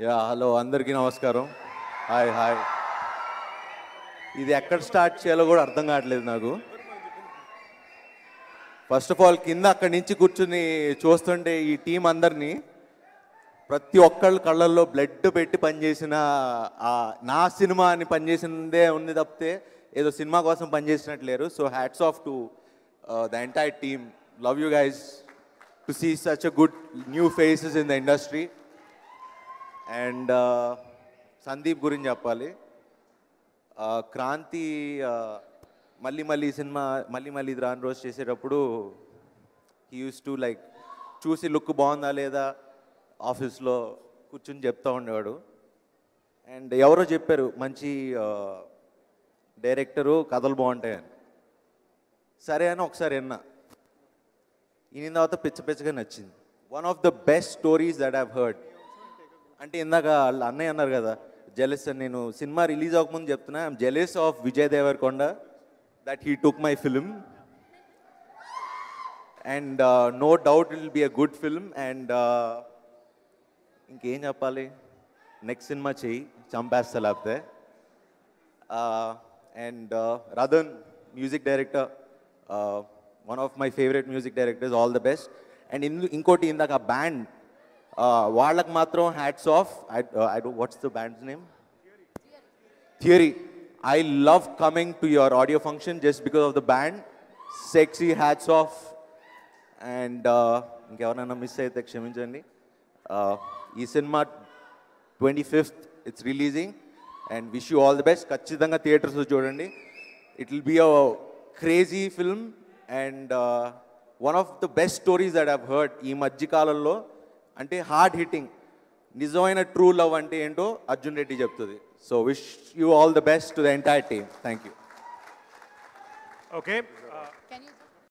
Yeah hello అందరికీ నమస్కారం hi hi ఇది ఎక్కడ స్టార్ట్ చేయాలో కూడా అర్థం కావట్లేదు నాకు ఫస్ట్ ఆఫ్ ఆల్ కింద అక్కడి నుంచి కూర్చుని చూస్తుంటే ఈ టీం అందరినీ ప్రతి ఒక్కళ్ళ కళ్ళల్లో బ్లడ్ పెట్టి పనిచేసిన ఆ నా సినిమా అని పనిచేసిందే ఉంది తప్పితే ఏదో సినిమా కోసం పనిచేసినట్టు లేరు so hats off to the entire team love you guys to see such a good new faces in the industry and Sandeep గురించి చెప్పాలి Uh, క్రాంతి uh, మళ్ళీ మళ్ళీ ఈ సినిమా మళ్ళీ మళ్ళీ ఇది రాని రోజు చేసేటప్పుడు హీ యూస్ టు లైక్ చూసి లుక్ బాగుందా లేదా ఆఫీస్లో కూర్చుని చెప్తా ఉండేవాడు అండ్ ఎవరో చెప్పారు మంచి డైరెక్టరు కథలు బాగుంటాయని సరే అని ఒకసారి విన్నా ఈయన తర్వాత పిచ్చ పిచ్చగా నచ్చింది one of the best stories that have heard అంటే ఇందాక వాళ్ళ అన్నయ్య అన్నారు కదా జెలెస్ అని నేను సినిమా రిలీజ్ అవ్వకముందు చెప్తున్నా I'm jealous of Vijay Deverakonda that he took my film and no doubt will be a good film and ఇంకేం చెప్పాలి నెక్స్ట్ సినిమా చెయ్యి చంపేస్తా లేకపోతే and Radhan music director one of my favourite music directors all the best and ఇందు ఇంకోటి ఇందాక ఆ band వాళ్ళకి మాత్రం hats off I do what's the band's name theory I love coming to your audio function just because of the band sexy hats off and ఇంకెవరైనా miss అయితే క్షమించండి Uh, ఈ cinema twenty fifth it's releasing and wish you all the best ఖచ్చితంగా theatres చూడండి it will be a crazy film and one of the best stories that have heard ఈ మధ్య కాలంలో అంటే హార్డ్ హిట్టింగ్ నిజమైన ట్రూ లవ్ అంటే ఏంటో అర్జున్ రెడ్డి చెప్తుంది so wish you all the best to the entire team thank you Okay. Can you just